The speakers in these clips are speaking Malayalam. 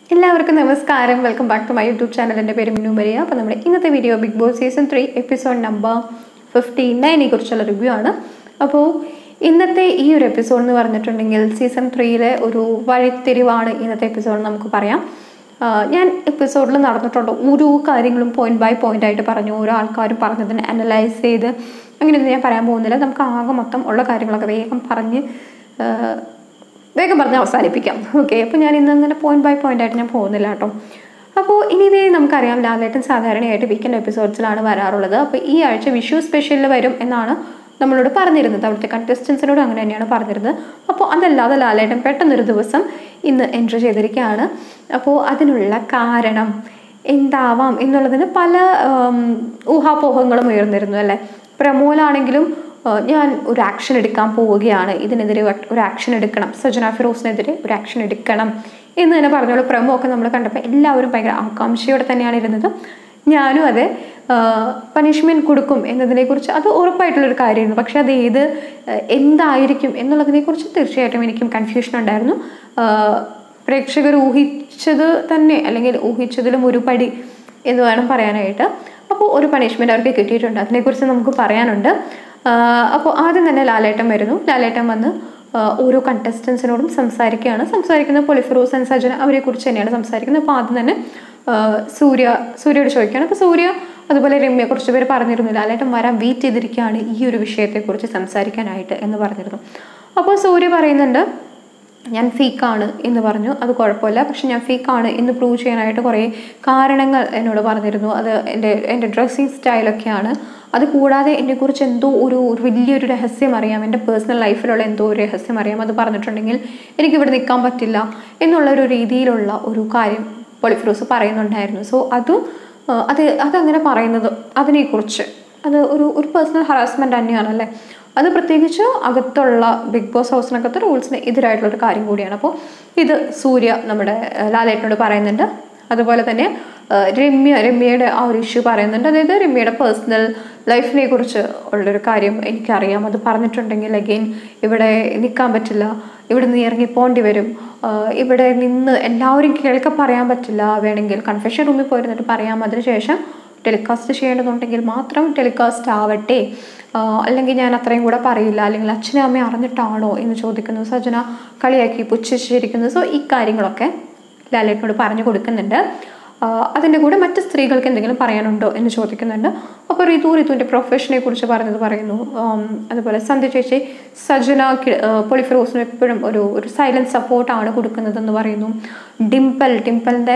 എല്ലാവർക്കും നമസ്കാരം welcome back to my YouTube channel എൻ്റെ പേര് മിന്നു മരിയ അപ്പോൾ നമ്മുടെ ഇന്നത്തെ video big boss season three episode number fifty നയനെ കുറിച്ചുള്ള റിവ്യൂ ആണ് അപ്പോൾ ഇന്നത്തെ ഈ ഒരു എപ്പിസോഡ് എന്ന് പറഞ്ഞിട്ടുണ്ടെങ്കിൽ സീസൺ ത്രീയിലെ ഒരു വഴിത്തിരിവാണ് ഇന്നത്തെ എപ്പിസോഡ് നമുക്ക് പറയാം ആഹ് ഞാൻ എപ്പിസോഡിൽ നടന്നിട്ടുള്ള ഓരോ കാര്യങ്ങളും പോയിന്റ് ബൈ പോയിന്റ് ആയിട്ട് പറഞ്ഞു ഓരോ ആൾക്കാരും പറഞ്ഞതിനെ അനലൈസ് ചെയ്ത് അങ്ങനെയൊന്നും ഞാൻ പറയാൻ പോകുന്നില്ല നമുക്ക് ആകെ മൊത്തം ഉള്ള കാര്യങ്ങളൊക്കെ വേഗം പറഞ്ഞ് ആഹ് വേഗം പറഞ്ഞ് അവസാനിപ്പിക്കാം ഓക്കെ അപ്പോൾ ഞാൻ ഇന്ന് അങ്ങനെ പോയിന്റ് ബൈ പോയിന്റ് ആയിട്ട് ഞാൻ പോകുന്നില്ല കേട്ടോ അപ്പോൾ ഇനിവേ നമുക്കറിയാം ലാലേട്ടൻ സാധാരണയായിട്ട് വീക്കെൻഡ് എപ്പിസോഡ്സിലാണ് വരാറുള്ളത് അപ്പോൾ ഈ ആഴ്ച വിഷു സ്പെഷ്യലിൽ വരും എന്നാണ് നമ്മളോട് പറഞ്ഞിരുന്നത് അവിടുത്തെ കണ്ടസ്റ്റൻസിനോട് അങ്ങനെ തന്നെയാണ് പറഞ്ഞിരുന്നത് അപ്പോൾ അതല്ലാതെ ലാലേട്ടൻ പെട്ടെന്നൊരു ദിവസം ഇന്ന് എൻട്രി ചെയ്തിരിക്കുകയാണ് അപ്പോൾ അതിനുള്ള കാരണം എന്താവാം എന്നുള്ളതിന് പല ഉം, ഊഹാപോഹങ്ങളും ഉയർന്നിരുന്നു അല്ലേ പ്രമോലാണെങ്കിലും ഏഹ് ഞാൻ ഒരു ആക്ഷൻ എടുക്കാൻ പോവുകയാണ് ഇതിനെതിരെ ഒ- ഒരു ആക്ഷൻ എടുക്കണം സജന ഫിറോസിനെതിരെ ഒരു ആക്ഷൻ എടുക്കണം എന്ന് തന്നെ പറഞ്ഞോളൂ പ്രമോ ഒക്കെ നമ്മൾ കണ്ടപ്പോൾ എല്ലാവരും ഭയങ്കര ആകാംക്ഷയോടെ തന്നെയാണ് ഇരുന്നത് ഞാനും അതെ പണിഷ്മെന്റ് കൊടുക്കും എന്നതിനെക്കുറിച്ച് അത് ഉറപ്പായിട്ടുള്ളൊരു കാര്യമായിരുന്നു പക്ഷെ അത് ഏത് ഏഹ് എന്തായിരിക്കും എന്നുള്ളതിനെക്കുറിച്ച് തീർച്ചയായിട്ടും എനിക്കും കൺഫ്യൂഷൻ ഉണ്ടായിരുന്നു ഏഹ് പ്രേക്ഷകർ ഊഹിച്ചത് തന്നെ അല്ലെങ്കിൽ ഊഹിച്ചതിലും ഒരു പടി എന്ന് വേണം പറയാനായിട്ട് അപ്പോൾ ഒരു പണിഷ്മെന്റ് അവർക്ക് കിട്ടിയിട്ടുണ്ട് അതിനെക്കുറിച്ച് നമുക്ക് പറയാനുണ്ട് അപ്പോൾ ആദ്യം തന്നെ ലാലേട്ടൻ വരുന്നു ലാലേട്ടൻ വന്ന് ആഹ് ഓരോ കണ്ടസ്റ്റൻസിനോടും സംസാരിക്കുകയാണ് സംസാരിക്കുന്ന പൊളിഫറോസ് ആൻഡ് സജന അവരെ കുറിച്ച് തന്നെയാണ് സംസാരിക്കുന്നത് അപ്പോൾ ആദ്യം തന്നെ ആഹ് സൂര്യ സൂര്യയോട് ചോദിക്കുകയാണ് അപ്പോൾ സൂര്യ അതുപോലെ രമ്യ കുറച്ച് പേര് പറഞ്ഞിരുന്നു ലാലേട്ടൻ വരാൻ വെയിറ്റ് ചെയ്തിരിക്കുകയാണ് ഈ ഒരു വിഷയത്തെക്കുറിച്ച് സംസാരിക്കാനായിട്ട് എന്ന് പറഞ്ഞിരുന്നു അപ്പോൾ സൂര്യ പറയുന്നുണ്ട് ഞാൻ ഫേക്കാണ് എന്ന് പറഞ്ഞു അത് കുഴപ്പമില്ല പക്ഷെ ഞാൻ ഫേക്കാണ് എന്ന് പ്രൂവ് ചെയ്യാനായിട്ട് കുറേ കാരണങ്ങൾ എന്നോട് പറഞ്ഞിരുന്നു അത് എൻ്റെ എൻ്റെ ഡ്രസ്സിങ് സ്റ്റൈലൊക്കെയാണ് അത് കൂടാതെ എന്നെക്കുറിച്ച് എന്തോ ഒരു ഒരു വലിയൊരു രഹസ്യം അറിയാം എൻ്റെ പേഴ്സണൽ ലൈഫിലുള്ള എന്തോ ഒരു രഹസ്യം അറിയാം അത് പറഞ്ഞിട്ടുണ്ടെങ്കിൽ എനിക്കിവിടെ നിൽക്കാൻ പറ്റില്ല എന്നുള്ള ഒരു രീതിയിലുള്ള ഒരു കാര്യം പൊളിഫ്രോസ് പറയുന്നുണ്ടായിരുന്നു സോ അത് ആ, അത് അതങ്ങനെ പറയുന്നത് അതിനെക്കുറിച്ച് അത് ഒരു ഒരു പേഴ്സണൽ ഹറാസ്മെൻ്റ് തന്നെയാണല്ലേ അത് പ്രത്യേകിച്ച് അകത്തുള്ള ബിഗ് ബോസ് ഹൗസിനകത്ത് റൂൾസിന് എതിരായിട്ടുള്ള ഒരു കാര്യം കൂടിയാണ് അപ്പോൾ ഇത് സൂര്യ നമ്മുടെ ഏഹ്, ലാലേട്ടനോട് പറയുന്നുണ്ട് അതുപോലെ തന്നെ ഏഹ്, രമ്യ രമ്യയുടെ ആ ഒരു ഇഷ്യൂ പറയുന്നുണ്ട് അതായത് രമ്യയുടെ പേഴ്സണൽ ലൈഫിനെ കുറിച്ച് ഉള്ളൊരു കാര്യം എനിക്കറിയാം അത് പറഞ്ഞിട്ടുണ്ടെങ്കിൽ അഗെയിൻ ഇവിടെ നിൽക്കാൻ പറ്റില്ല ഇവിടെ നിന്ന് ഇറങ്ങി പോകേണ്ടി വരും ആഹ് ഇവിടെ നിന്ന് എല്ലാവരും കേൾക്കെ പറയാൻ പറ്റില്ല വേണമെങ്കിൽ കൺഫെഷൻ റൂമിൽ പോയിരുന്നിട്ട് പറയാം അതിനുശേഷം ടെലികാസ്റ്റ് ചെയ്യേണ്ടതുണ്ടെങ്കിൽ മാത്രം ടെലികാസ്റ്റ് ആവട്ടെ ആഹ് അല്ലെങ്കിൽ ഞാൻ അത്രയും കൂടെ പറയില്ല അല്ലെങ്കിൽ അച്ഛനും അമ്മയും അറിഞ്ഞിട്ടാണോ എന്ന് ചോദിക്കുന്നു സജന കളിയാക്കി പുച്ഛിച്ചിരിക്കുന്നു സോ ഈ കാര്യങ്ങളൊക്കെ ലാലേട്ടനോട് പറഞ്ഞു കൊടുക്കുന്നുണ്ട് ആഹ് അതിൻ്റെ കൂടെ മറ്റ് സ്ത്രീകൾക്ക് എന്തെങ്കിലും പറയാനുണ്ടോ എന്ന് ചോദിക്കുന്നുണ്ട് അപ്പോൾ റിതു റിതുവിൻ്റെ പ്രൊഫഷനെ കുറിച്ച് പറഞ്ഞത് പറയുന്നു ആം, അതുപോലെ സന്ധ്യ ചേച്ചി സജന പൊളിഫിറോസിന് എപ്പോഴും ഒരു ഒരു സൈലൻറ്റ് സപ്പോർട്ടാണ് കൊടുക്കുന്നതെന്ന് പറയുന്നു ഡിംപൽ ഡിംപലിൻ്റെ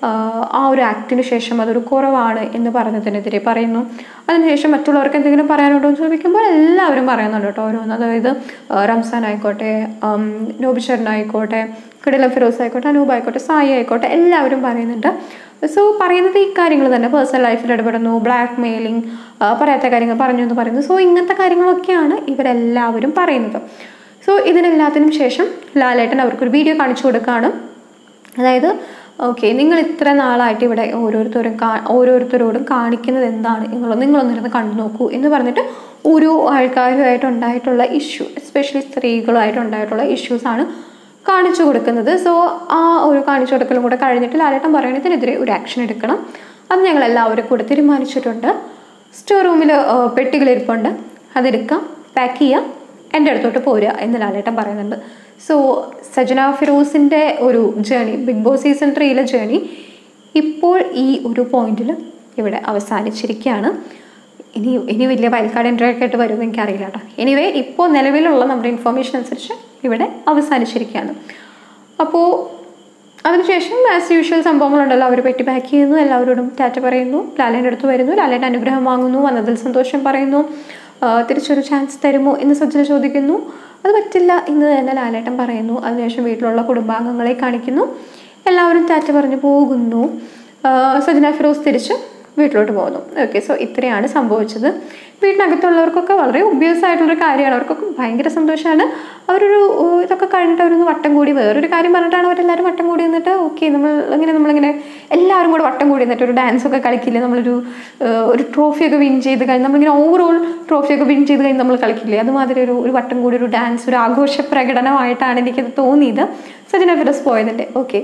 ആ ഒരു ആക്ടിന് ശേഷം അതൊരു കുറവാണ് എന്ന് പറഞ്ഞതിനെതിരെ പറയുന്നു അതിനുശേഷം മറ്റുള്ളവർക്ക് എന്തെങ്കിലും പറയാനുണ്ടോ എന്ന് ചോദിക്കുമ്പോൾ എല്ലാവരും പറയുന്നുണ്ട് കേട്ടോ ഓരോന്ന് അതായത് ആ, റംസാൻ ആയിക്കോട്ടെ ആം, നോബിചരൺ ആയിക്കോട്ടെ കിടിലം ഫിറോസ് ആയിക്കോട്ടെ അനൂപ് ആയിക്കോട്ടെ സായി ആയിക്കോട്ടെ എല്ലാവരും പറയുന്നുണ്ട് സോ പറയുന്നത് ഈ കാര്യങ്ങൾ തന്നെ പേഴ്സണൽ ലൈഫിൽ ഇടപെടുന്നു ബ്ലാക്ക് മെയിലിംഗ് പറയാത്ത കാര്യങ്ങൾ പറഞ്ഞു എന്ന് പറയുന്നു സോ ഇങ്ങനത്തെ കാര്യങ്ങളൊക്കെയാണ് ഇവരെല്ലാവരും പറയുന്നത് സോ ഇതിനെല്ലാത്തിനും ശേഷം ലാലേട്ടൻ അവർക്കൊരു വീഡിയോ കാണിച്ചു കൊടുക്കുകയാണ് അതായത് ഓക്കെ നിങ്ങൾ ഇത്ര നാളായിട്ട് ഇവിടെ ഓരോരുത്തരും കാ ഓരോരുത്തരോടും കാണിക്കുന്നത് എന്താണ് എന്നുള്ളത് നിങ്ങളൊന്നിരുന്ന് കണ്ടു നോക്കൂ എന്ന് പറഞ്ഞിട്ട് ഓരോ ആൾക്കാരുമായിട്ട് ഉണ്ടായിട്ടുള്ള ഇഷ്യൂ എസ്പെഷ്യലി സ്ത്രീകളുമായിട്ട് ഉണ്ടായിട്ടുള്ള ഇഷ്യൂസാണ് കാണിച്ചു കൊടുക്കുന്നത് സോ ആ ഒരു കാണിച്ചു കൊടുക്കലും കൂടെ കഴിഞ്ഞിട്ട് ലാലേട്ടൻ പറയുന്നത് ഇതിനെതിരെ ഒരു ആക്ഷൻ എടുക്കണം അത് ഞങ്ങൾ എല്ലാവരും കൂടെ തീരുമാനിച്ചിട്ടുണ്ട് സ്റ്റോർ റൂമിൽ പെട്ടികളിരിപ്പുണ്ട് അതെടുക്കാം പാക്ക് ചെയ്യാം എൻ്റെ അടുത്തോട്ട് പോരുക എന്ന് ലാലേട്ടൻ പറയുന്നുണ്ട് സോ സജന ഫിറോസിൻ്റെ ഒരു ജേണി ബിഗ് ബോസ് സീസൺ ത്രീയിലെ ജേണി ഇപ്പോൾ ഈ ഒരു പോയിന്റിൽ ഇവിടെ അവസാനിച്ചിരിക്കുകയാണ് ഇനി ഇനി വലിയ വയൽക്കാട് എൻട്രി ഒക്കെ ആയിട്ട് വരുമെന്ന് എനിക്കറിയില്ല കേട്ടോ എനിവേ ഇപ്പോൾ നിലവിലുള്ള നമ്മുടെ ഇൻഫർമേഷൻ അനുസരിച്ച് ഇവിടെ അവസാനിച്ചിരിക്കുകയാണ് അപ്പോൾ അതിനുശേഷം ആസ് യൂഷ്വൽ സംഭവങ്ങളുണ്ടല്ലോ അവർ പെട്ടി പാക്ക് ചെയ്യുന്നു എല്ലാവരോടും ടാറ്റ പറയുന്നു ലാലേൻ്റെ അടുത്ത് വരുന്നു ലാലേൻ്റെ അനുഗ്രഹം വാങ്ങുന്നു വന്നതിൽ സന്തോഷം പറയുന്നു ആ, തിരിച്ചൊരു ചാൻസ് തരുമോ എന്ന് സജ്ജന ചോദിക്കുന്നു അത് പറ്റില്ല എന്ന് തന്നെ ലാലേട്ടൻ പറയുന്നു അതിനുശേഷം വീട്ടിലുള്ള കുടുംബാംഗങ്ങളെ കാണിക്കുന്നു എല്ലാവരും ടാറ്റ പറഞ്ഞു പോകുന്നു ആ, സജ്ജന ഫിറോസ് തിരിച്ച് വീട്ടിലോട്ട് പോകുന്നു ഓക്കെ സോ ഇത്രയാണ് സംഭവിച്ചത് വീട്ടിനകത്തുള്ളവർക്കൊക്കെ വളരെ ഒബ്വിയസ് ആയിട്ടുള്ളൊരു കാര്യമാണ് അവർക്കൊക്കെ ഭയങ്കര സന്തോഷമാണ് അവരൊരു ഏർ, ഇതൊക്കെ കഴിഞ്ഞിട്ട് അവരൊന്ന് വട്ടം കൂടി വേറൊരു കാര്യം പറഞ്ഞിട്ടാണ് അവരെല്ലാവരും വട്ടം കൂടി നിന്നിട്ട് ഓക്കെ നമ്മൾ ഇങ്ങനെ നമ്മളിങ്ങനെ എല്ലാവരും കൂടെ വട്ടം കൂടി നിന്നിട്ട് ഒരു ഡാൻസ് ഒക്കെ കളിക്കില്ലേ നമ്മളൊരു ഏർ, ഒരു ട്രോഫിയൊക്കെ വിൻ ചെയ്ത് കഴിഞ്ഞ് നമ്മളിങ്ങനെ ഓവറോൾ ട്രോഫിയൊക്കെ വിൻ ചെയ്ത് കഴിഞ്ഞ് നമ്മൾ കളിക്കില്ലേ അതുമാതിരി ഒരു ഒരു വട്ടം കൂടി ഒരു ഡാൻസ് ഒരു ആഘോഷ പ്രകടനമായിട്ടാണ് എനിക്കത് തോന്നിയത് സജന ഫിറസ് പോയതിൻ്റെ ഓക്കെ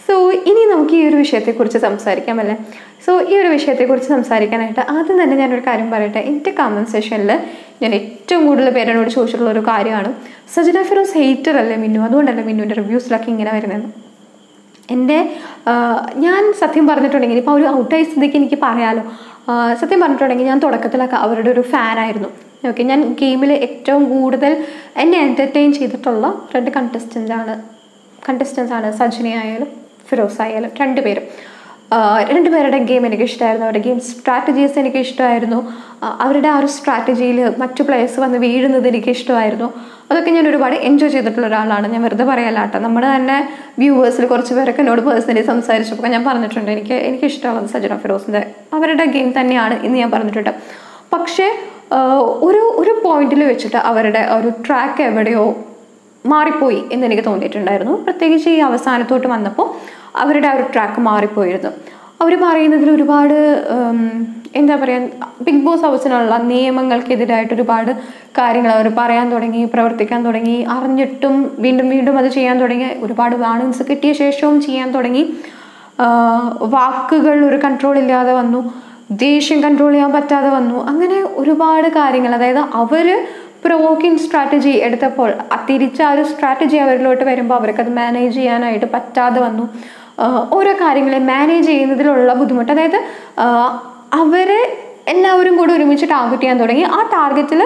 സോ ഇനി നമുക്ക് ഈ ഒരു വിഷയത്തെക്കുറിച്ച് സംസാരിക്കാം അല്ലേ സോ ഈ ഒരു വിഷയത്തെക്കുറിച്ച് സംസാരിക്കാനായിട്ട് ആദ്യം തന്നെ ഞാനൊരു കാര്യം പറയട്ടെ എൻ്റെ കമൻറ്റ് സെഷനിൽ ഞാൻ ഏറ്റവും കൂടുതൽ പേരോട് ചോദിച്ചിട്ടുള്ള ഒരു കാര്യമാണ് സജന ഫിറോസ് ഹെയ്റ്റർ അല്ലേ മിന്നു അതുകൊണ്ടല്ലേ മിന്നുവിൻ്റെ റിവ്യൂസിലൊക്കെ ഇങ്ങനെ വരുന്നത് എൻ്റെ ഞാൻ സത്യം പറഞ്ഞിട്ടുണ്ടെങ്കിൽ ഇപ്പോൾ ഒരു ഔട്ടായി സ്ഥിതിക്ക് എനിക്ക് പറയാലോ ആ, സത്യം പറഞ്ഞിട്ടുണ്ടെങ്കിൽ ഞാൻ തുടക്കത്തിലൊക്കെ അവരുടെ ഒരു ഫാനായിരുന്നു ഓക്കെ ഞാൻ ഗെയിമിൽ ഏറ്റവും കൂടുതൽ എന്നെ എൻ്റർടൈൻ ചെയ്തിട്ടുള്ള രണ്ട് കണ്ടസ്റ്റൻ്റ് ആണ് കണ്ടസ്റ്റൻസ് ആണ് സജ്ജന ആയാലും ഫിറോസ് ആയാലും രണ്ടുപേരും ആ, രണ്ടുപേരുടെ ഗെയിം എനിക്ക് ഇഷ്ടമായിരുന്നു അവരുടെ ഗെയിം സ്ട്രാറ്റജീസ് എനിക്ക് ഇഷ്ടമായിരുന്നു ആ, അവരുടെ ആ ഒരു സ്ട്രാറ്റജിയിൽ മറ്റു പ്ലേയേഴ്സ് വന്ന് വീഴുന്നത് എനിക്ക് ഇഷ്ടമായിരുന്നു അതൊക്കെ ഞാൻ ഒരുപാട് എൻജോയ് ചെയ്തിട്ടുള്ള ഒരാളാണ് ഞാൻ വെറുതെ പറയല്ല കേട്ടോ നമ്മുടെ തന്നെ വ്യൂവേഴ്സിൽ കുറച്ച് പേരൊക്കെ എന്നോട് പേഴ്സണലി സംസാരിച്ചപ്പോൾ ഞാൻ പറഞ്ഞിട്ടുണ്ട് എനിക്ക് എനിക്ക് ഇഷ്ടമുള്ളത് സജന ഫിറോസിൻ്റെ അവരുടെ ഗെയിം തന്നെയാണ് ഇന്ന് ഞാൻ പറഞ്ഞിട്ടുണ്ട് പക്ഷേ ആ, ഒരു ഒരു പോയിന്റിൽ വെച്ചിട്ട് അവരുടെ ഒരു ട്രാക്ക് എവിടെയോ മാറിപ്പോയി എന്ന് എനിക്ക് തോന്നിയിട്ടുണ്ടായിരുന്നു പ്രത്യേകിച്ച് ഈ അവസാനത്തോട്ട് വന്നപ്പോൾ അവരുടെ ആ ഒരു ട്രാക്ക് മാറിപ്പോയിരുന്നു അവർ പറയുന്നതിൽ ഒരുപാട് ഉം, എന്താ പറയുക ബിഗ് ബോസ് ഹൗസിനുള്ള നിയമങ്ങൾക്കെതിരായിട്ട് ഒരുപാട് കാര്യങ്ങൾ അവർ പറയാൻ തുടങ്ങി പ്രവർത്തിക്കാൻ തുടങ്ങി അറിഞ്ഞിട്ടും വീണ്ടും വീണ്ടും അത് ചെയ്യാൻ തുടങ്ങി ഒരുപാട് വാണിങ്സ് കിട്ടിയ ശേഷവും ചെയ്യാൻ തുടങ്ങി ആ, വാക്കുകൾ ഒരു കൺട്രോൾ ഇല്ലാതെ വന്നു ദേഷ്യം കൺട്രോൾ ചെയ്യാൻ പറ്റാതെ വന്നു അങ്ങനെ ഒരുപാട് കാര്യങ്ങൾ അതായത് അവർ പ്രൊവോക്കിംഗ് സ്ട്രാറ്റജി എടുത്തപ്പോൾ ആ തിരിച്ച ആ ഒരു സ്ട്രാറ്റജി അവരിലോട്ട് വരുമ്പോൾ അവർക്കത് മാനേജ് ചെയ്യാനായിട്ട് പറ്റാതെ വന്നു ആഹ് ഓരോ കാര്യങ്ങളെ മാനേജ് ചെയ്യുന്നതിലുള്ള ബുദ്ധിമുട്ട് അതായത് ആഹ് അവരെ എല്ലാവരും കൂടി ഒരുമിച്ച് ടാർഗറ്റ് ചെയ്യാൻ തുടങ്ങി ആ ടാർഗറ്റിൽ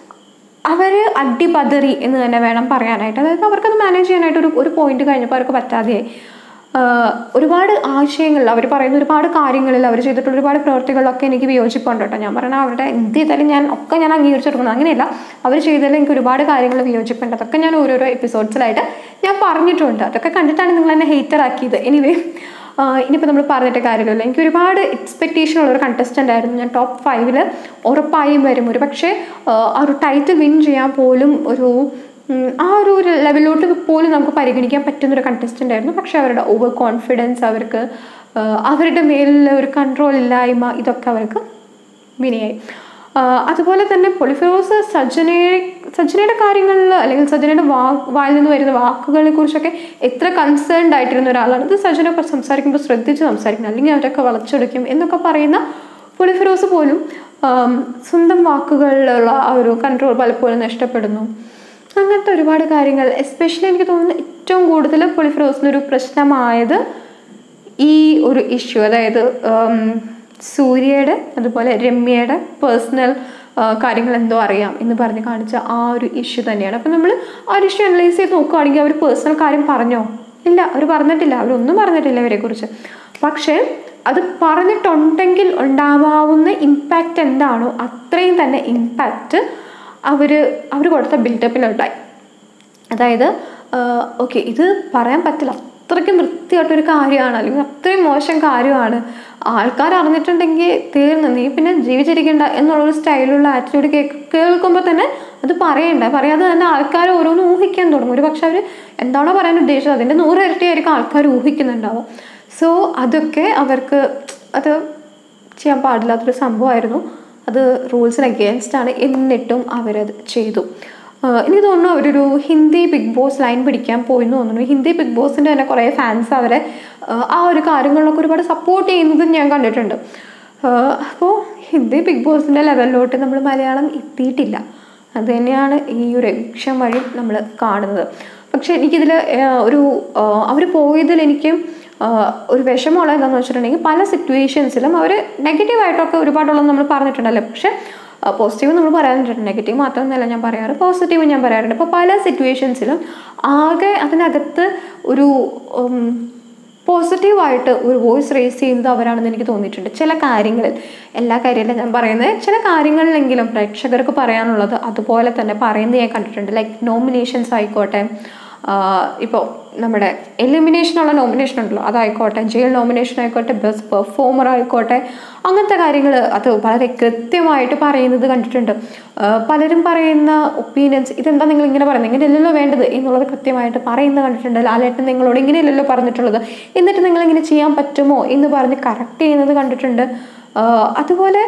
അവർ അടിപതറി എന്ന് തന്നെ വേണം പറയാനായിട്ട് അതായത് അവർക്കത് മാനേജ് ചെയ്യാനായിട്ട് ഒരു ഒരു പോയിന്റ് കഴിഞ്ഞപ്പോൾ അവർക്ക് പറ്റാതെയായി ആഹ് ഒരുപാട് ആശയങ്ങളിൽ അവർ പറയുന്ന ഒരുപാട് കാര്യങ്ങളിൽ അവർ ചെയ്തിട്ടുള്ള ഒരുപാട് പ്രവൃത്തികളിലൊക്കെ എനിക്ക് വിയോജിപ്പുണ്ട് കേട്ടോ ഞാൻ പറഞ്ഞ അവരുടെ എന്ത് ചെയ്താലും ഞാൻ ഒക്കെ ഞാൻ അംഗീകരിച്ചു കൊടുക്കുന്നത് അങ്ങനെയല്ല അവർ ചെയ്തതിൽ എനിക്ക് ഒരുപാട് കാര്യങ്ങൾ വിയോജിപ്പുണ്ട് അതൊക്കെ ഞാൻ ഓരോരോ എപ്പിസോഡ്സിലായിട്ട് ഞാൻ പറഞ്ഞിട്ടുണ്ട് അതൊക്കെ കണ്ടിട്ടാണ് നിങ്ങൾ എന്നെ ഹേറ്റർ ആക്കിയത് എനിവേ ഇനിയിപ്പോൾ നമ്മൾ പറഞ്ഞിട്ട് കാര്യമില്ല എനിക്ക് ഒരുപാട് എക്സ്പെക്റ്റേഷൻ ഉള്ള ഒരു കണ്ടസ്റ്റൻ്റ് ആയിരുന്നു ഞാൻ ടോപ്പ് ഫൈവിൽ ഉറപ്പായും വരും ഒരു പക്ഷേ ആ ഒരു ടൈറ്റിൽ വിൻ ചെയ്യാൻ പോലും ഒരു ഉം, ആ ഒരു ഒരു ലെവലിലോട്ട് പോലും നമുക്ക് പരിഗണിക്കാൻ പറ്റുന്ന ഒരു കണ്ടസ്റ്റൻ്റ് ആയിരുന്നു പക്ഷേ അവരുടെ ഓവർ കോൺഫിഡൻസ് അവർക്ക് ആ, അവരുടെ മേലിൽ ഒരു കൺട്രോൾ ഇല്ലായ്മ ഇതൊക്കെ അവർക്ക് വിനയായി ആ, അതുപോലെ തന്നെ പൊളിഫിറോസ് സജ്ജനയെ സജ്ജനയുടെ കാര്യങ്ങളിൽ അല്ലെങ്കിൽ സജ്ജനയുടെ വാ വായിൽ നിന്ന് വരുന്ന വാക്കുകളെ കുറിച്ചൊക്കെ എത്ര കൺസേൺഡ് ആയിട്ടിരുന്ന ഒരാളാണ് ഇത് സജ്ജന ഇപ്പം സംസാരിക്കുമ്പോൾ ശ്രദ്ധിച്ച് സംസാരിക്കണം അല്ലെങ്കിൽ അവരൊക്കെ വളച്ചൊടിക്കും എന്നൊക്കെ പറയുന്ന പൊളിഫിറോസ് പോലും ആം, സ്വന്തം വാക്കുകളിലുള്ള ആ ഒരു കൺട്രോൾ പലപ്പോഴും നഷ്ടപ്പെടുന്നു അങ്ങനത്തെ ഒരുപാട് കാര്യങ്ങൾ എസ്പെഷ്യലി എനിക്ക് തോന്നുന്നു ഏറ്റവും കൂടുതൽ പൊളിഫിറോസിനൊരു പ്രശ്നമായത് ഈ ഒരു ഇഷ്യൂ അതായത് ഉം, സൂര്യയുടെ അതുപോലെ രമ്യയുടെ പേഴ്സണൽ കാര്യങ്ങൾ എന്തോ അറിയാം എന്ന് പറഞ്ഞ് കാണിച്ച ആ ഒരു ഇഷ്യൂ തന്നെയാണ് അപ്പം നമ്മൾ ആ ഒരു ഇഷ്യൂ അനലൈസ് ചെയ്ത് നോക്കുകയാണെങ്കിൽ അവർ പേഴ്സണൽ കാര്യം പറഞ്ഞോ ഇല്ല അവർ പറഞ്ഞിട്ടില്ല അവരൊന്നും പറഞ്ഞിട്ടില്ല ഇവരെക്കുറിച്ച് പക്ഷേ അത് പറഞ്ഞിട്ടുണ്ടെങ്കിൽ ഉണ്ടാവാവുന്ന ഇമ്പാക്റ്റ് എന്താണോ അത്രയും തന്നെ ഇമ്പാക്റ്റ് അവർ അവർ കൊടുത്ത ബിൽഡപ്പിലുണ്ടായി അതായത് ഓക്കെ ഇത് പറയാൻ പറ്റില്ല അത്രയ്ക്കും വൃത്തിയായിട്ടൊരു കാര്യമാണ് അല്ലെങ്കിൽ അത്രയും മോശം കാര്യമാണ് ആൾക്കാർ അറിഞ്ഞിട്ടുണ്ടെങ്കിൽ തീർന്നു നീ പിന്നെ ജീവിച്ചിരിക്കണ്ട എന്നുള്ളൊരു സ്റ്റൈലുള്ള ആറ്റിറ്റ്യൂഡ് കേക്ക് കേൾക്കുമ്പോൾ തന്നെ അത് പറയണ്ട പറയാതെ തന്നെ ആൾക്കാർ ഓരോന്ന് ഊഹിക്കാൻ തുടങ്ങും ഒരു പക്ഷെ അവർ എന്താണോ പറയാൻ ഉദ്ദേശിച്ചത് അതിൻ്റെ നൂറ് ഇരട്ടിയായിരിക്കും ആൾക്കാർ ഊഹിക്കുന്നുണ്ടാവും സോ അതൊക്കെ അവർക്ക് അത് ചെയ്യാൻ പാടില്ലാത്തൊരു സംഭവമായിരുന്നു അത് റൂൾസിന് അഗേൻസ്റ്റ് ആണ് എന്നിട്ടും അവരത് ചെയ്തു ആഹ് എനിക്ക് തോന്നുന്നു അവരൊരു ഹിന്ദി ബിഗ് ബോസ് ലൈൻ പിടിക്കാൻ പോയി എന്ന് തോന്നുന്നു ഹിന്ദി ബിഗ് ബോസിൻ്റെ തന്നെ കുറേ ഫാൻസ് അവരെ ആഹ് ആ ഒരു കാര്യങ്ങളിലൊക്കെ ഒരുപാട് സപ്പോർട്ട് ചെയ്യുന്നതും ഞാൻ കണ്ടിട്ടുണ്ട് അപ്പോൾ ഹിന്ദി ബിഗ് ബോസിൻ്റെ ലെവലിലോട്ട് നമ്മൾ മലയാളം എത്തിയിട്ടില്ല അത് തന്നെയാണ് ഈ ഒരു എവിക്ഷൻ വഴി നമ്മൾ കാണുന്നത് പക്ഷെ എനിക്കിതിൽ ഒരു അവർ പോയതിൽ എനിക്ക് ആഹ് ഒരു വിഷമമുള്ള എന്താണെന്ന് വെച്ചിട്ടുണ്ടെങ്കിൽ പല സിറ്റുവേഷൻസിലും അവർ നെഗറ്റീവായിട്ടൊക്കെ ഒരുപാടുള്ളത് നമ്മൾ പറഞ്ഞിട്ടുണ്ടല്ലോ പക്ഷെ പോസിറ്റീവ് നമ്മൾ പറയാറുണ്ട് നെഗറ്റീവ് മാത്രമൊന്നുമല്ല ഞാൻ പറയാറ് പോസിറ്റീവ് ഞാൻ പറയാറുണ്ട് അപ്പോൾ പല സിറ്റുവേഷൻസിലും ആകെ അതിനകത്ത് ഒരു ഉം, പോസിറ്റീവായിട്ട് ഒരു വോയിസ് റേസ് ചെയ്യുന്നത് അവരാണെന്ന് എനിക്ക് തോന്നിയിട്ടുണ്ട് ചില കാര്യങ്ങളിൽ എല്ലാ കാര്യമല്ല ഞാൻ പറയുന്നത് ചില കാര്യങ്ങളിലെങ്കിലും പ്രേക്ഷകർക്ക് പറയാനുള്ളത് അതുപോലെ തന്നെ പറയുന്നത് ഞാൻ കണ്ടിട്ടുണ്ട് ലൈക്ക് നോമിനേഷൻസ് ആയിക്കോട്ടെ ഇപ്പോൾ നമ്മുടെ എലിമിനേഷനുള്ള നോമിനേഷൻ ഉണ്ടല്ലോ അതായിക്കോട്ടെ ജയിൽ നോമിനേഷൻ ആയിക്കോട്ടെ ബെസ്റ്റ് പെർഫോമർ ആയിക്കോട്ടെ അങ്ങനത്തെ കാര്യങ്ങൾ അത് വളരെ കൃത്യമായിട്ട് പറയുന്നത് കണ്ടിട്ടുണ്ട് ആ, പലരും പറയുന്ന ഒപ്പീനിയൻസ് ഇതെന്താ നിങ്ങൾ ഇങ്ങനെ പറയുന്നത് ഇങ്ങനെയല്ലല്ലോ വേണ്ടത് എന്നുള്ളത് കൃത്യമായിട്ട് പറയുന്നത് കണ്ടിട്ടുണ്ട് ലാലേട്ടൻ നിങ്ങളോട് ഇങ്ങനെയല്ലല്ലോ പറഞ്ഞിട്ടുള്ളത് എന്നിട്ട് നിങ്ങൾ ഇങ്ങനെ ചെയ്യാൻ പറ്റുമോ എന്ന് പറഞ്ഞ് കറക്റ്റ് ചെയ്യുന്നത് കണ്ടിട്ടുണ്ട് ആ, അതുപോലെ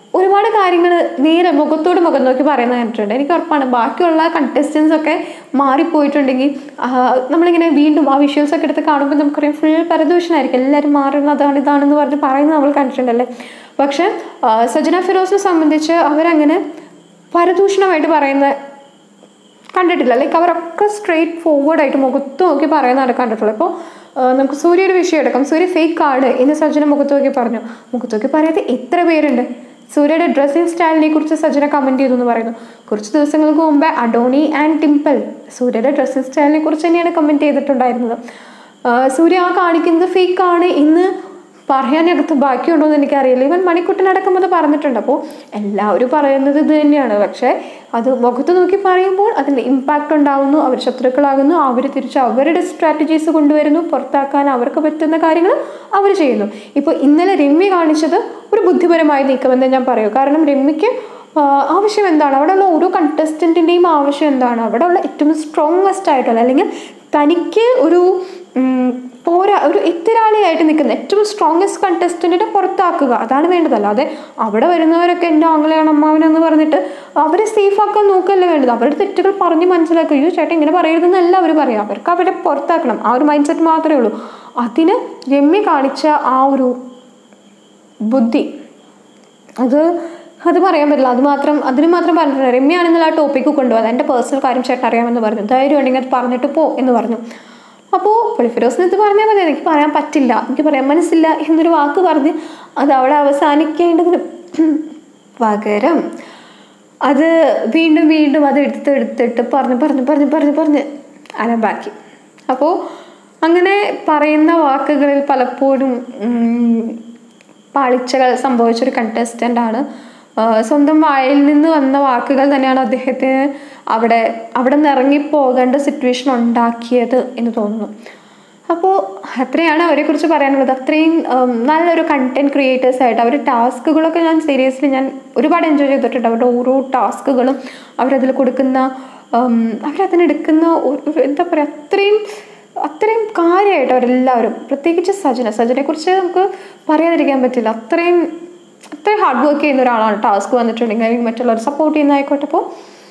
ഒരുപാട് കാര്യങ്ങൾ നേരെ മുഖത്തോട് മുഖം നോക്കി പറയുന്നത് കണ്ടിട്ടുണ്ട് എനിക്ക് ഉറപ്പാണ് ബാക്കിയുള്ള കണ്ടസ്റ്റൻസ് ഒക്കെ മാറിപ്പോയിട്ടുണ്ടെങ്കിൽ ആ, നമ്മളിങ്ങനെ വീണ്ടും ആ വിഷ്വൽസ് ഒക്കെ എടുത്ത് കാണുമ്പോൾ നമുക്കറിയാം ഫുൾ പരദൂഷണമായിരിക്കും എല്ലാവരും മാറുന്നത് അതാണ് ഇതാണെന്ന് പറഞ്ഞ് പറയുന്നത് നമ്മൾ കണ്ടിട്ടുണ്ടല്ലേ പക്ഷെ ആ, സജന ഫിറോസിനെ സംബന്ധിച്ച് അവരങ്ങനെ പരദൂഷണമായിട്ട് പറയുന്ന കണ്ടിട്ടില്ല ലൈക്ക് അവരൊക്കെ സ്ട്രെയിറ്റ് ഫോർവേഡ് ആയിട്ട് മുഖത്ത് നോക്കി പറയുന്നതാണ് കണ്ടിട്ടുള്ളത് ഇപ്പോൾ നമുക്ക് സൂര്യ ഒരു വിഷയം എടുക്കാം സൂര്യ ഫേക്ക് ആണ് എന്ന് സജന മുഖത്ത് നോക്കി പറഞ്ഞു മുഖത്ത് നോക്കി പറയാതെ എത്ര പേരുണ്ട് സൂര്യയുടെ ഡ്രസ്സിങ് സ്റ്റൈലിനെ കുറിച്ച് സജന കമന്റ് ചെയ്തു എന്ന് പറയുന്നു കുറച്ച് ദിവസങ്ങൾക്ക് മുമ്പേ അഡോണി ആൻഡ് ടിംപിൾ സൂര്യയുടെ ഡ്രസ്സിങ് സ്റ്റൈലിനെ കുറിച്ച് തന്നെയാണ് കമന്റ് ചെയ്തിട്ടുണ്ടായിരുന്നത് ആ, സൂര്യ ആ കാണിക്കുന്നത് ഫേക്ക് ആണ് ഇന്ന് പറയാനകത്ത് ബാക്കിയുണ്ടോ എന്ന് എനിക്കറിയില്ല ഇവൻ മണിക്കുട്ടനടക്കം അത് പറഞ്ഞിട്ടുണ്ട് അപ്പോൾ എല്ലാവരും പറയുന്നത് ഇത് തന്നെയാണ് പക്ഷേ അത് മുഖത്ത് നോക്കി പറയുമ്പോൾ അതിൻ്റെ ഇമ്പാക്റ്റ് ഉണ്ടാവുന്നു അവർ ശത്രുക്കളാകുന്നു അവർ തിരിച്ച് അവരുടെ സ്ട്രാറ്റജീസ് കൊണ്ടുവരുന്നു പുറത്താക്കാൻ അവർക്ക് പറ്റുന്ന കാര്യങ്ങൾ അവർ ചെയ്യുന്നു ഇപ്പോൾ ഇന്നലെ രമ്യ കാണിച്ചത് ഒരു ബുദ്ധിപരമായ നീക്കമെന്ന് ഞാൻ പറയൂ കാരണം രമ്യയ്ക്ക് ആ, ആവശ്യം എന്താണ് അവിടെയുള്ള ഓരോ കണ്ടസ്റ്റൻറ്റിൻ്റെയും ആവശ്യം എന്താണ് അവിടെയുള്ള ഏറ്റവും സ്ട്രോങ്ങസ്റ്റ് ആയിട്ടുള്ള അല്ലെങ്കിൽ തനിക്ക് ഒരു ഉം, പോരാ ഒരു എത്തിരാളിയായിട്ട് നിൽക്കുന്ന ഏറ്റവും സ്ട്രോങ്ങസ്റ്റ് കണ്ടസ്റ്റൻറ്റിനെ പുറത്താക്കുക അതാണ് വേണ്ടത് അല്ലാതെ അവിടെ വരുന്നവരൊക്കെ എൻ്റെ ആംഗ്ലയാണ് അമ്മാവനെന്ന് പറഞ്ഞിട്ട് അവരെ സേഫ് ആക്കാൻ നോക്കല്ല വേണ്ടത് അവരുടെ തെറ്റുകൾ പറഞ്ഞ് മനസ്സിലാക്കുക അയ്യോ ചേട്ടൻ ഇങ്ങനെ പറയരുതെന്നല്ല അവർ പറയാം അവർക്ക് അവരെ പുറത്താക്കണം ആ ഒരു മൈൻഡ് സെറ്റ് മാത്രമേ ഉള്ളൂ അതിന് രമ്യ കാണിച്ച ആ ഒരു ബുദ്ധി അത് അത് പറയാൻ പറ്റില്ല അത് മാത്രം അതിന് മാത്രം പറഞ്ഞിട്ടുണ്ട് രമ്യാണെന്നുള്ള ആ ടോപ്പിക്ക് കൊണ്ടുപോകാൻ എൻ്റെ പേഴ്സണൽ കാര്യം ചേട്ടൻ അറിയാമെന്ന് പറഞ്ഞു ധൈര്യം ഉണ്ടെങ്കിൽ അത് പറഞ്ഞിട്ട് പോ എന്ന് പറഞ്ഞു അപ്പോൾ പൊളിഫിറോസിന് ഇത് പറഞ്ഞാൽ മതി എനിക്ക് പറയാൻ പറ്റില്ല എനിക്ക് പറയാൻ മനസ്സില്ല എന്നൊരു വാക്ക് പറഞ്ഞ് അത് അവിടെ അവസാനിക്കേണ്ടതിന് പകരം അത് വീണ്ടും വീണ്ടും അത് എടുത്ത് എടുത്തിട്ട് പറഞ്ഞ് പറഞ്ഞ് പറഞ്ഞ് പറഞ്ഞ് പറഞ്ഞ് അലമ്പാക്കി അപ്പോൾ അങ്ങനെ പറയുന്ന വാക്കുകളിൽ പലപ്പോഴും ഉം, പാളിച്ചകൾ സംഭവിച്ചൊരു കണ്ടസ്റ്റൻ്റ് ആണ് ആ, സ്വന്തം വായിൽ നിന്ന് വന്ന വാക്കുകൾ തന്നെയാണ് അദ്ദേഹത്തിന് അവിടെ അവിടെ നിന്ന് ഇറങ്ങിപ്പോകേണ്ട സിറ്റുവേഷൻ ഉണ്ടാക്കിയത് എന്ന് തോന്നുന്നു അപ്പോൾ അത്രയാണ് അവരെക്കുറിച്ച് പറയാനുള്ളത് അത്രയും ഉം, നല്ലൊരു കണ്ടന്റ് ക്രിയേറ്റേഴ്സ് ആയിട്ട് അവർ ടാസ്കുകളൊക്കെ ഞാൻ സീരിയസ്ലി ഞാൻ ഒരുപാട് എൻജോയ് ചെയ്തിട്ടുണ്ട് അവരുടെ ഓരോ ടാസ്കുകളും അവരതിൽ കൊടുക്കുന്ന ഉം, അവരതിനെടുക്കുന്ന ഒരു- ഒരു എന്താ പറയുക അത്രയും അത്രയും കാര്യമായിട്ട് അവരെല്ലാവരും പ്രത്യേകിച്ച് സജന സജനെ കുറിച്ച് നമുക്ക് പറയാതിരിക്കാൻ പറ്റില്ല അത്രയും അത്രയും ഹാർഡ് വർക്ക് ചെയ്യുന്ന ഒരാളാണ് ടാസ്ക് വന്നിട്ടുണ്ടെങ്കിൽ അല്ലെങ്കിൽ മറ്റുള്ളവർ സപ്പോർട്ട് ചെയ്യുന്ന ആയിക്കോട്ടെ അപ്പോൾ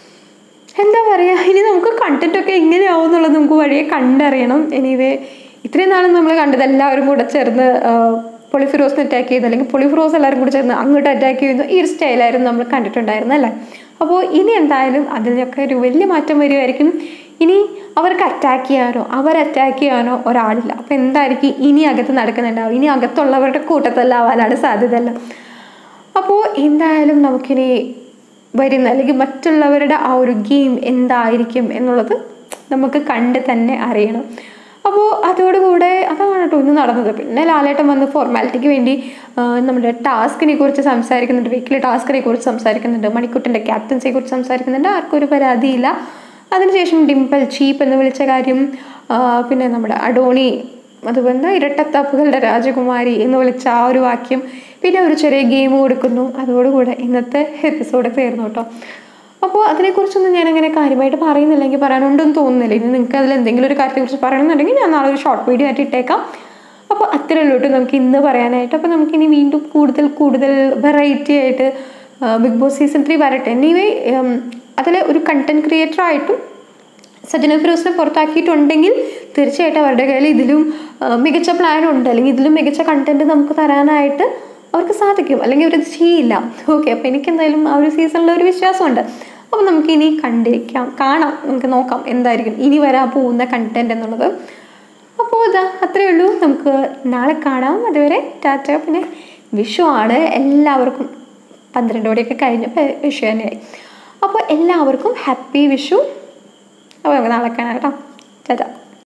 എന്താ പറയുക ഇനി നമുക്ക് കണ്ടന്റ് ഒക്കെ എങ്ങനെയാവും എന്നുള്ളത് നമുക്ക് വഴിയെ കണ്ടറിയണം എനിവേ ഇത്രയും നാളും നമ്മൾ കണ്ടത് എല്ലാവരും കൂടെ ചേർന്ന് പൊളിഫിറോസിനെ അറ്റാക്ക് ചെയ്തു അല്ലെങ്കിൽ പൊളിഫിറോസ് എല്ലാവരും കൂടെ ചേർന്ന് അങ്ങോട്ട് അറ്റാക്ക് ചെയ്യുന്നു ഈ ഒരു സ്റ്റൈലായിരുന്നു നമ്മൾ കണ്ടിട്ടുണ്ടായിരുന്നത് അല്ലേ അപ്പോൾ ഇനി എന്തായാലും അതിലൊക്കെ ഒരു വലിയ മാറ്റം വരുമായിരിക്കും ഇനി അവർക്ക് അറ്റാക്ക് ചെയ്യാനോ അവർ അറ്റാക്ക് ചെയ്യാനോ ഒരാളില്ല അപ്പോൾ എന്തായിരിക്കും ഇനി അകത്ത് നടക്കുന്നുണ്ടാവും ഇനി അകത്തുള്ളവരുടെ കൂട്ടത്തിലാവാനാണ് സാധ്യതയല്ല അപ്പോൾ എന്തായാലും നമുക്കിനി വരുന്ന അല്ലെങ്കിൽ മറ്റുള്ളവരുടെ ആ ഒരു ഗെയിം എന്തായിരിക്കും എന്നുള്ളത് നമുക്ക് കണ്ട് തന്നെ അറിയണം അപ്പോൾ അതോടുകൂടെ അതാണ് കേട്ടോ ഇന്ന് നടന്നത് പിന്നെ ലാലേട്ടൻ വന്ന് ഫോർമാലിറ്റിക്ക് വേണ്ടി ആ, നമ്മുടെ ടാസ്കിനെ കുറിച്ച് സംസാരിക്കുന്നുണ്ട് വീക്കിലി ടാസ്കിനെ കുറിച്ച് സംസാരിക്കുന്നുണ്ട് മണിക്കുട്ടിൻ്റെ ക്യാപ്റ്റൻസിയെ കുറിച്ച് സംസാരിക്കുന്നുണ്ട് ആർക്കും ഒരു പരാതിയില്ല അതിനുശേഷം ഡിംപിൾ ചീപ്പ് എന്ന് വിളിച്ച കാര്യം ആ, പിന്നെ നമ്മുടെ അഡോണി അതുപോലെ ഇരട്ടത്താപ്പുകളുടെ രാജകുമാരി എന്ന് വിളിച്ച ആ ഒരു വാക്യം പിന്നെ ഒരു ചെറിയ ഗെയിം കൊടുക്കുന്നു അതോടുകൂടെ ഇന്നത്തെ എപ്പിസോഡ് തീർന്നു കേട്ടോ അപ്പോൾ അതിനെക്കുറിച്ചൊന്നും ഞാൻ അങ്ങനെ കാര്യമായിട്ട് പറയുന്നില്ല എനിക്ക് പറയാനുണ്ടെന്ന് തോന്നുന്നില്ല ഇനി നിങ്ങൾക്ക് അതിൽ എന്തെങ്കിലും ഒരു കാര്യത്തെക്കുറിച്ച് പറയണമെന്നുണ്ടെങ്കിൽ ഞാൻ നാളെ ഒരു ഷോർട്ട് വീഡിയോ ആയിട്ട് ഇട്ടേക്കാം അപ്പോൾ അത്രേ ഉള്ളൂ കേട്ടോ നമുക്ക് ഇന്ന് പറയാനായിട്ട് അപ്പോൾ നമുക്കിനി വീണ്ടും കൂടുതൽ കൂടുതൽ വെറൈറ്റി ആയിട്ട് ബിഗ് ബോസ് സീസൺ ത്രീ വരട്ടെ എനിവേ അതിൽ ഒരു കണ്ടന്റ് ക്രിയേറ്റർ ആയിട്ടും സജന ഫിറോസിനെ പുറത്താക്കിയിട്ടുണ്ടെങ്കിൽ തീർച്ചയായിട്ടും അവരുടെ കയ്യിൽ ഇതിലും ആ, മികച്ച പ്ലാൻ ഉണ്ട് അല്ലെങ്കിൽ ഇതിലും മികച്ച കണ്ടന്റ് നമുക്ക് തരാനായിട്ട് അവർക്ക് സാധിക്കും അല്ലെങ്കിൽ അവരത് ചെയ്യില്ല ഓക്കെ അപ്പോൾ എനിക്ക് എന്തായാലും ആ ഒരു സീസണിൽ ഒരു വിശ്വാസമുണ്ട് അപ്പോൾ നമുക്ക് ഇനി കണ്ടിരിക്കാം കാണാം നമുക്ക് നോക്കാം എന്തായിരിക്കും ഇനി വരാൻ പോകുന്ന കണ്ടന്റ് എന്നുള്ളത് അപ്പോൾ ഇതാ അത്രയേ ഉള്ളൂ നമുക്ക് നാളെ കാണാം അതുവരെ ടാറ്റ പിന്നെ വിഷു ആണ് എല്ലാവർക്കും പന്ത്രണ്ട് മണിയൊക്കെ കഴിഞ്ഞപ്പോൾ വിഷു തന്നെയായി അപ്പോൾ എല്ലാവർക്കും ഹാപ്പി വിഷു അപ്പോൾ നമുക്ക് നാളെ കാണാം കേട്ടോ ടാറ്റ